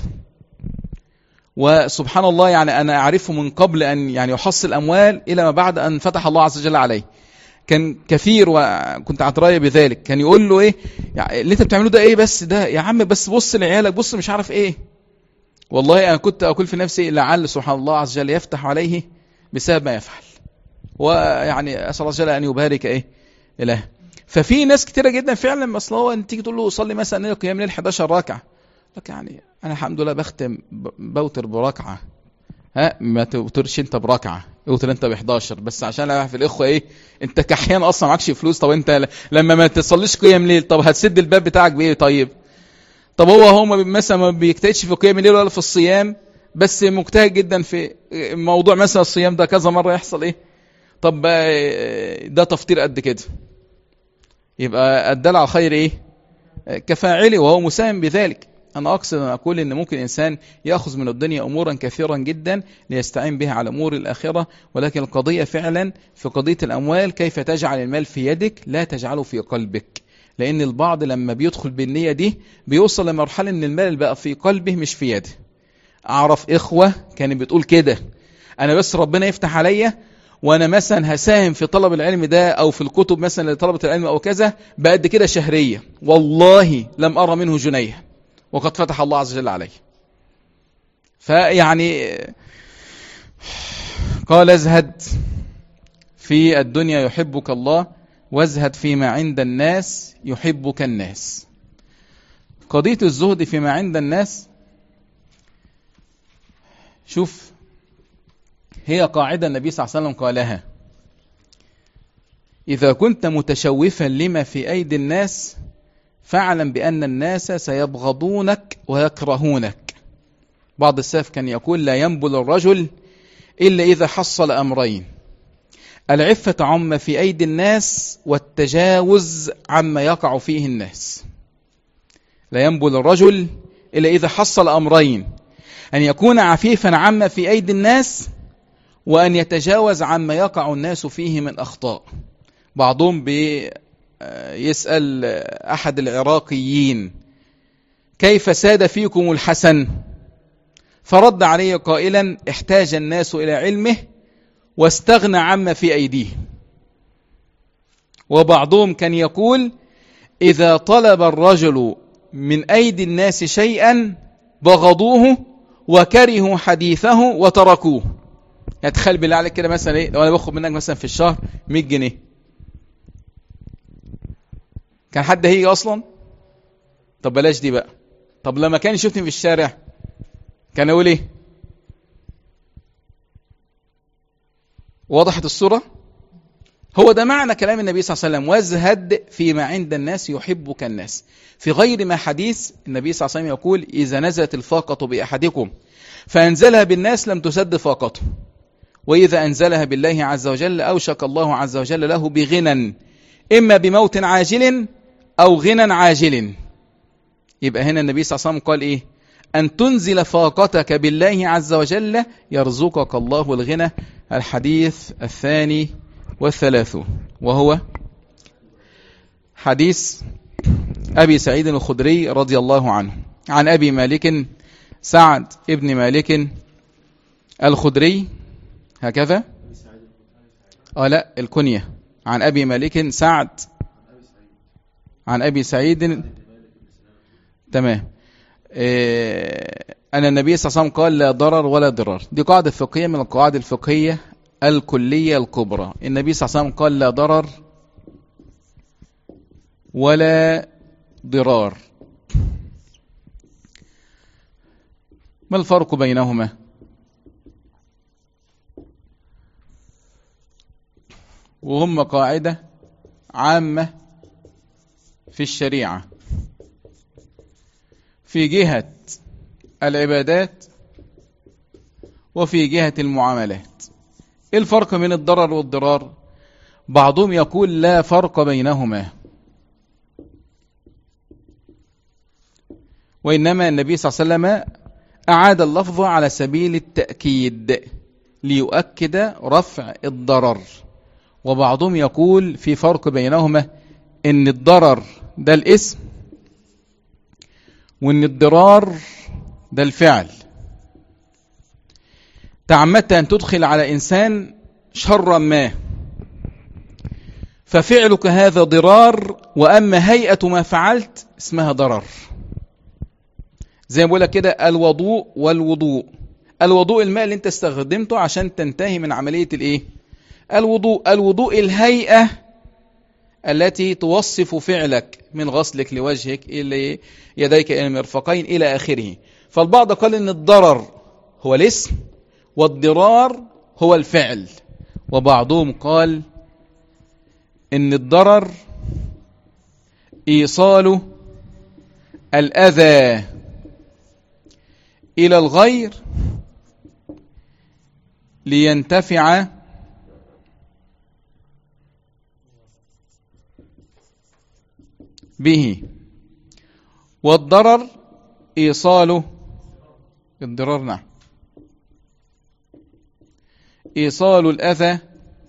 وسبحان الله يعني أنا أعرفه من قبل أن يعني يحصل أموال إلى ما بعد أن فتح الله عز وجل عليه كان كثير وكنت اعتراضي بذلك كان يقول له ايه يعني اللي انت بتعمله ده ايه بس ده يا عم بس بص لعيالك بص مش عارف ايه والله انا كنت اقول في نفسي لعل سبحان الله عز وجل يفتح عليه بسبب ما يفعل ويعني اسال الله عز وجل ان يبارك ايه اله ففي ناس كتيره جدا فعلا اصل هو انت تيجي تقول له صلي مثلا قيام ليل 11 ركعه لك يعني انا الحمد لله بختم بوتر بركعه ها ما توترش انت بركعه اوتر انت ب 11 بس عشان اعرف الاخوه ايه انت كحيان اصلا معكش فلوس طب انت لما ما تصليش قيام ليل طب هتسد الباب بتاعك بايه طيب طب هو هو مثلا ما بيجتهدش في قيام الليل ولا في الصيام بس مجتهد جدا في موضوع مثلا الصيام ده كذا مره يحصل ايه طب ده تفطير قد كده يبقى الدل على الخير ايه كفاعله وهو مساهم بذلك أنا أقصد أن أقول أن ممكن إنسان يأخذ من الدنيا أمورا كثيرا جدا ليستعين بها على أمور الآخرة ولكن القضية فعلا في قضية الأموال كيف تجعل المال في يدك لا تجعله في قلبك لأن البعض لما بيدخل بالنية دي بيوصل لمرحلة أن المال بقى في قلبه مش في يده أعرف إخوة كانت بتقول كده أنا بس ربنا يفتح عليا وانا مثلا هساهم في طلب العلم ده او في الكتب مثلا لطلبة العلم او كذا بقد كده شهرية والله لم ارى منه جنيه وقد فتح الله عز وجل عليه فيعني قال ازهد في الدنيا يحبك الله وازهد فيما عند الناس يحبك الناس قضية الزهد فيما عند الناس شوف هي قاعدة النبي صلى الله عليه وسلم قالها إذا كنت متشوفا لما في أيدي الناس فاعلم بأن الناس سيبغضونك ويكرهونك بعض السلف كان يقول لا ينبل الرجل إلا إذا حصل أمرين العفة عما في أيدي الناس والتجاوز عما يقع فيه الناس لا ينبل الرجل إلا إذا حصل أمرين أن يكون عفيفا عما في أيدي الناس وأن يتجاوز عما يقع الناس فيه من أخطاء بعضهم يسأل أحد العراقيين كيف ساد فيكم الحسن فرد عليه قائلا احتاج الناس إلى علمه واستغنى عما في أيديه وبعضهم كان يقول إذا طلب الرجل من أيدي الناس شيئا بغضوه وكرهوا حديثه وتركوه يعني تخيل بالله عليك كده مثلا ايه لو انا باخد منك مثلا في الشهر 100 جنيه كان حد هيجي اصلا طب بلاش دي بقى طب لما كان يشوفني في الشارع كان يقول ايه وضحت الصورة هو ده معنى كلام النبي صلى الله عليه وسلم وازهد فيما عند الناس يحبك الناس في غير ما حديث النبي صلى الله عليه وسلم يقول إذا نزلت الفاقة بأحدكم فأنزلها بالناس لم تسد فاقته وإذا أنزلها بالله عز وجل أوشك الله عز وجل له بغنى إما بموت عاجل أو غنى عاجل يبقى هنا النبي صلى الله عليه وسلم قال إيه أن تنزل فاقتك بالله عز وجل يرزقك الله الغنى الحديث الثاني والثلاثون وهو حديث أبي سعيد الخدري رضي الله عنه عن أبي مالك سعد ابن مالك الخدري هكذا اه لا الكنية عن أبي مالك سعد عن أبي سعيد تمام إيه أن النبي صلى الله عليه وسلم قال لا ضرر ولا ضرار دي قاعدة فقهية من القواعد الفقهية الكلية الكبرى النبي صلى الله عليه وسلم قال لا ضرر ولا ضرار ما الفرق بينهما وهم قاعدة عامة في الشريعة في جهة العبادات وفي جهة المعاملات ايه الفرق بين الضرر والضرار بعضهم يقول لا فرق بينهما وإنما النبي صلى الله عليه وسلم أعاد اللفظ على سبيل التأكيد ليؤكد رفع الضرر وبعضهم يقول في فرق بينهما ان الضرر ده الاسم وان الضرار ده الفعل تعمدت ان تدخل على انسان شرا ما ففعلك هذا ضرار واما هيئه ما فعلت اسمها ضرر زي ما بقول لك كده الوضوء والوضوء الوضوء الماء اللي انت استخدمته عشان تنتهي من عمليه الايه الوضوء الوضوء الهيئة التي توصف فعلك من غسلك لوجهك إلى يديك إلى المرفقين إلى آخره فالبعض قال إن الضرر هو الاسم والضرار هو الفعل وبعضهم قال إن الضرر إيصال الأذى إلى الغير لينتفع به والضرر إيصاله الضرر نعم إيصال الأذى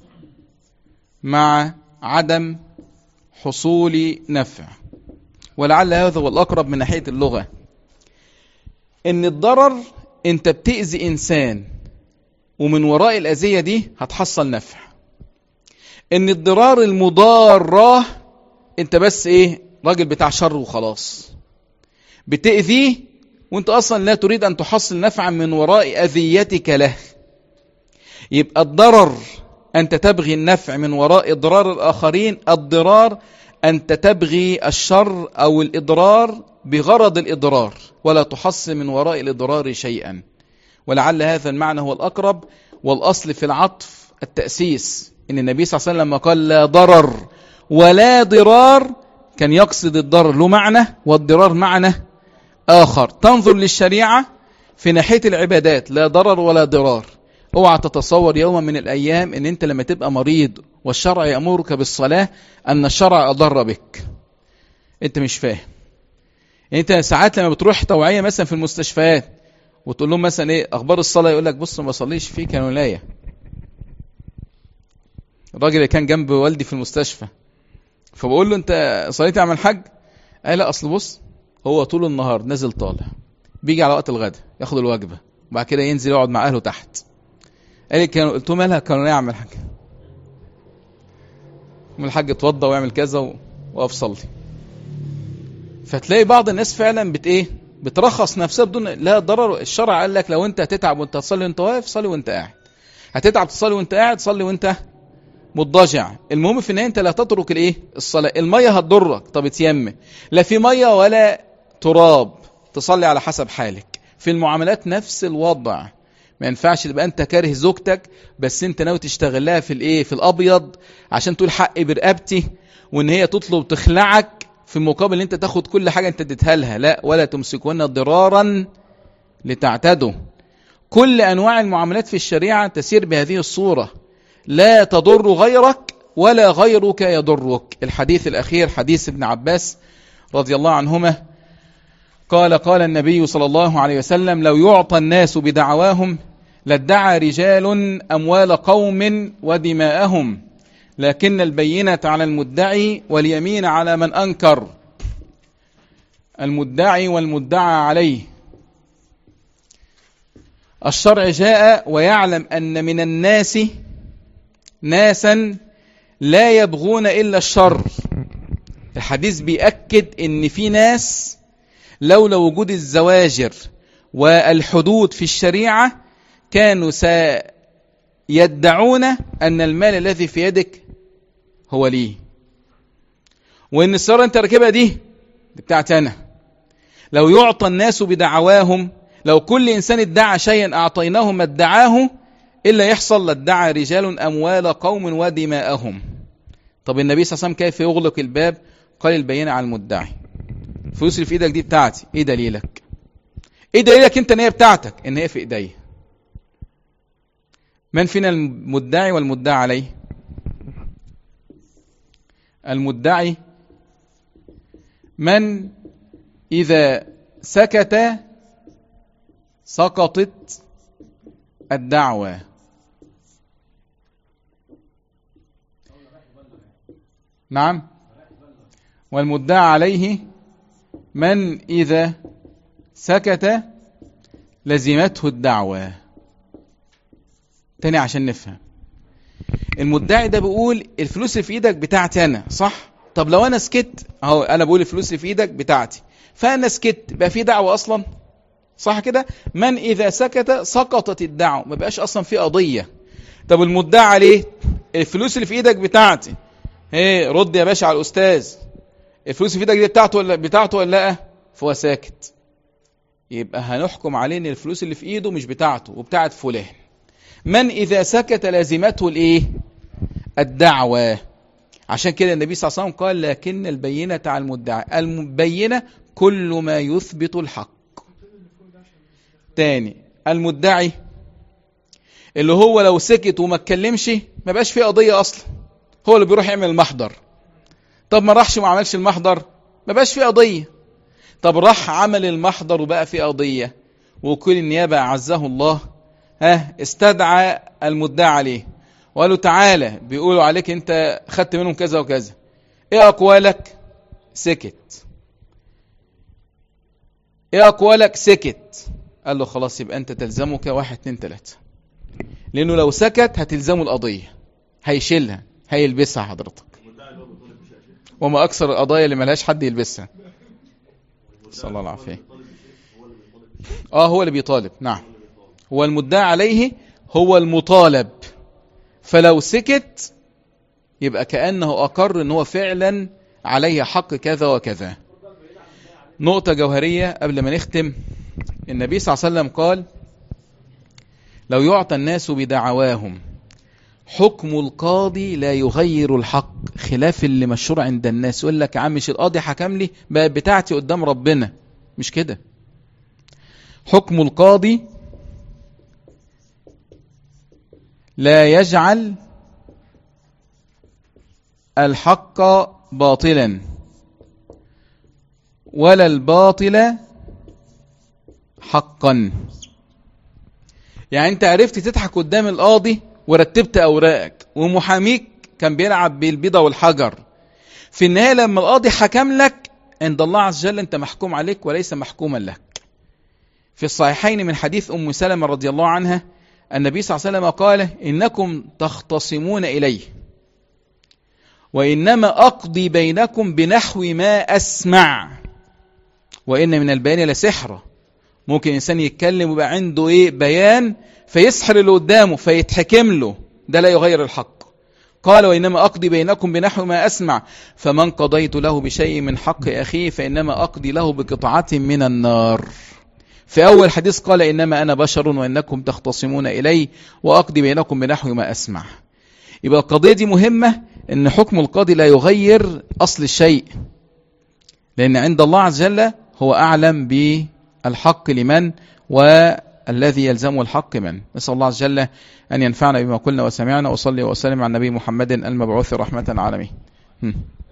مع عدم حصول نفع ولعل هذا هو الأقرب من ناحية اللغة إن الضرر أنت بتأذي إنسان ومن وراء الأذية دي هتحصل نفع إن الضرار المضارة أنت بس إيه راجل بتاع شر وخلاص بتأذيه وانت اصلا لا تريد ان تحصل نفعا من وراء اذيتك له يبقى الضرر انت تبغي النفع من وراء اضرار الاخرين الضرار انت تبغي الشر او الاضرار بغرض الاضرار ولا تحصل من وراء الاضرار شيئا ولعل هذا المعنى هو الاقرب والاصل في العطف التاسيس ان النبي صلى الله عليه وسلم قال لا ضرر ولا ضرار كان يقصد الضرر له معنى والضرار معنى آخر تنظر للشريعة في ناحية العبادات لا ضرر ولا ضرار اوعى تتصور يوما من الأيام ان انت لما تبقى مريض والشرع يأمرك بالصلاة ان الشرع أضر بك انت مش فاهم يعني انت ساعات لما بتروح توعية مثلا في المستشفيات وتقول لهم مثلا ايه اخبار الصلاة يقول لك بص ما بصليش فيه كان ولاية الراجل اللي كان جنب والدي في المستشفى فبقول له انت صليت يا عم الحاج قال لا اصل بص هو طول النهار نازل طالع بيجي على وقت الغداء ياخد الوجبه وبعد كده ينزل يقعد مع اهله تحت قال لي كانوا قلت له مالها كانوا ايه يا عم الحاج ام الحاج اتوضى ويعمل كذا وقف صلي فتلاقي بعض الناس فعلا بت ايه بترخص نفسها بدون لا ضرر الشرع قال لك لو انت هتتعب وانت تصلي وانت واقف صلي وانت قاعد هتتعب تصلي وانت قاعد صلي وانت مضجع المهم في النهايه انت لا تترك الايه الصلاه الميه هتضرك طب اتيمم لا في ميه ولا تراب تصلي على حسب حالك في المعاملات نفس الوضع ما ينفعش تبقى انت كاره زوجتك بس انت ناوي تشتغلها في الايه في الابيض عشان تقول حقي برقبتي وان هي تطلب تخلعك في مقابل ان انت تاخد كل حاجه انت اديتها لها لا ولا تمسكون ضرارا لتعتدوا كل انواع المعاملات في الشريعه تسير بهذه الصوره لا تضر غيرك ولا غيرك يضرك الحديث الاخير حديث ابن عباس رضي الله عنهما قال قال النبي صلى الله عليه وسلم لو يعطى الناس بدعواهم لادعى رجال اموال قوم ودماءهم لكن البينة على المدعي واليمين على من أنكر المدعي والمدعى عليه الشرع جاء ويعلم أن من الناس ناسا لا يبغون إلا الشر الحديث بيأكد أن في ناس لولا وجود الزواجر والحدود في الشريعة كانوا سيدعون أن المال الذي في يدك هو ليه وان السياره انت راكبها دي دي بتاعتي انا لو يعطى الناس بدعواهم لو كل انسان ادعى شيئا اعطيناه ما ادعاه الا يحصل لادعى رجال اموال قوم ودماءهم طب النبي صلى الله عليه وسلم كيف يغلق الباب قال البينه على المدعي الفلوس اللي في ايدك دي بتاعتي ايه دليلك ايه دليلك انت ان هي بتاعتك ان هي في ايدي من فينا المدعي والمدعى عليه المدعي من إذا سكت سقطت الدعوة نعم والمدعى عليه من إذا سكت لزمته الدعوة تاني عشان نفهم المدعي ده بيقول الفلوس اللي في ايدك بتاعتي انا صح طب لو انا سكت اهو انا بقول الفلوس اللي في ايدك بتاعتي فانا سكت بقى في دعوه اصلا صح كده من اذا سكت سقطت الدعوه ما بقاش اصلا في قضيه طب المدعي عليه الفلوس اللي في ايدك بتاعتي ايه رد يا باشا على الاستاذ الفلوس اللي في ايدك دي بتاعته ولا بتاعته ولا لا فهو ساكت يبقى هنحكم عليه ان الفلوس اللي في ايده مش بتاعته وبتاعت فلان من إذا سكت لازمته الإيه؟ الدعوة عشان كده النبي صلى الله عليه وسلم قال لكن البينة على المدعي البينة كل ما يثبت الحق تاني المدعي اللي هو لو سكت وما اتكلمش ما بقاش فيه قضية أصلا هو اللي بيروح يعمل المحضر طب ما راحش وما عملش المحضر ما بقاش فيه قضية طب راح عمل المحضر وبقى فيه قضية وكل النيابة أعزه الله ها استدعى المدعى عليه وقالوا تعالى بيقولوا عليك انت خدت منهم كذا وكذا ايه اقوالك سكت ايه اقوالك سكت قال له خلاص يبقى انت تلزمك واحد اتنين تلاتة لانه لو سكت هتلزمه القضية هيشيلها هيلبسها حضرتك وما اكثر القضايا اللي ملهاش حد يلبسها صلى الله العافية اه هو اللي بيطالب نعم هو المدعى عليه هو المطالب فلو سكت يبقى كأنه أقر أنه فعلا عليه حق كذا وكذا نقطة جوهرية قبل ما نختم النبي صلى الله عليه وسلم قال لو يعطى الناس بدعواهم حكم القاضي لا يغير الحق خلاف اللي مشهور عند الناس يقول لك يا عم مش القاضي حكم لي بقى بتاعتي قدام ربنا مش كده حكم القاضي لا يجعل الحق باطلا ولا الباطل حقا يعني انت عرفت تضحك قدام القاضي ورتبت اوراقك ومحاميك كان بيلعب بالبيضة والحجر في النهاية لما القاضي حكم لك عند الله عز وجل انت محكوم عليك وليس محكوما لك في الصحيحين من حديث ام سلمة رضي الله عنها النبي صلى الله عليه وسلم قال إنكم تختصمون إليه وإنما أقضي بينكم بنحو ما أسمع وإن من البيان لسحرة ممكن إنسان يتكلم ويبقى عنده إيه بيان فيسحر اللي قدامه فيتحكم له ده لا يغير الحق قال وإنما أقضي بينكم بنحو ما أسمع فمن قضيت له بشيء من حق أخيه فإنما أقضي له بقطعة من النار في أول حديث قال إنما أنا بشر وإنكم تختصمون إلي وأقضي بينكم بنحو ما أسمع يبقى القضية دي مهمة إن حكم القاضي لا يغير أصل الشيء لأن عند الله عز وجل هو أعلم بالحق لمن والذي يلزمه الحق من نسأل الله عز وجل أن ينفعنا بما قلنا وسمعنا وصلي وسلم على النبي محمد المبعوث رحمة العالمين